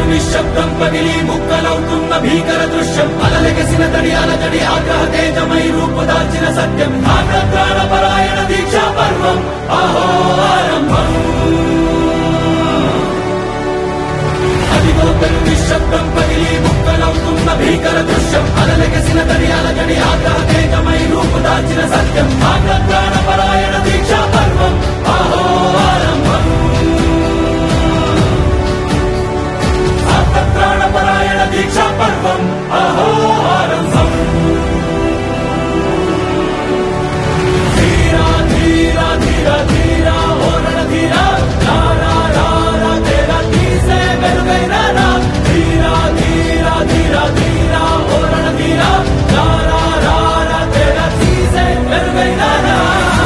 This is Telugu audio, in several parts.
నిశ్శబ్దం పగిలి ముక్కలవుతున్న భీకర దృశ్యం అలలెగసిన తడి అలజడి ఆగ్రహ తేజమై రూపుదాల్చిన సత్యం ఆగ్రహాల పరాయణ దీక్షా పర్వం అహో ఆరంభం అదిగో పెను నిశ్శబ్దం పగిలి ముక్కలవుతున్న భీకర దృశ్యం అలలెగసిన తడి అలజడి ఆగ్రహ తేజమై రూపుదాల్చిన సత్యం ఆగ్రహాల పరాయణ దీక్షా పర్వం అహో ఆరంభం ప్రాణపరాయణ దీక్షా పర్వం అహో ఆరంభం ధీరా ధీరా ధీరా ధీరా ఓరణ ధీరా రా రా రా రా తేరా తీసే వెలుగైన రా ధీరా ధీరా ధీరా ధీరా ఓరణ ధీరా రా రా రా రా తేరా తీసే వెలుగైన రా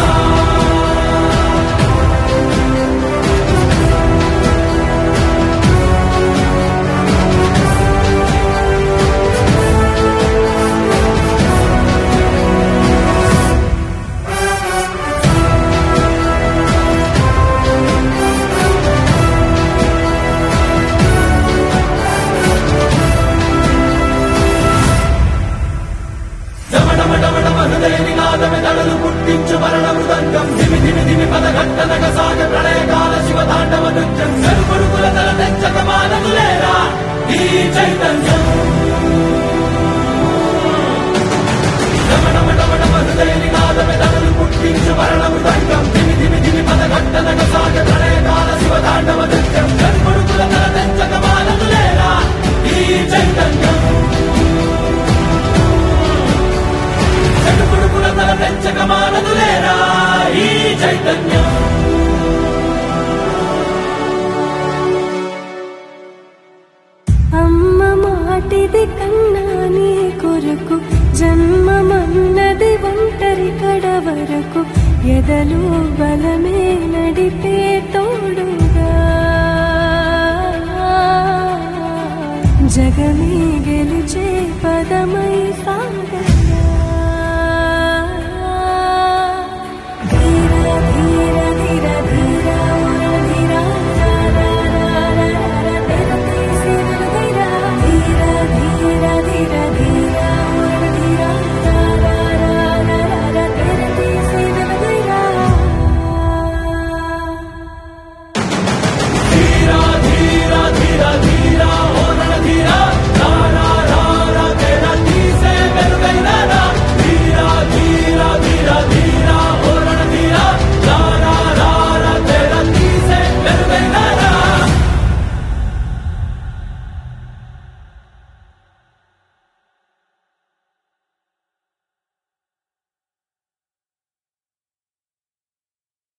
డమడమడమడమ హృదయ నినాదమే దడలు పుట్టించు మరణ మృదంగం ధిమి ధిమి ధిమి పద ఘట్టనగ సాగ ప్రళయకాల శివ తాండవ నృత్యం చెరుపడుకుల తల తెంచక మానదులేరా ఈ చైతన్యం డమడమడమడమ హృదయ నినాదమే దడలు పుట్టించు మరణ మృదంగం ధిమి ధిమి ధిమి పద ఘట్టనగ సాగ ప్రళయకాల శివ తాండవ నృత్యం చెరుపడుకుల తల తెంచక మానదులేరా ఈ చైతన్యం చెడుపుడుకుల తల పెంచక మానదులేరా ఈ చైతన్యం అమ్మ మాటిది కన్నా నీ కొరకు జన్మమన్నది ఒంటరి కడ వరకు ఎదలు బలమే నడిపే తోడు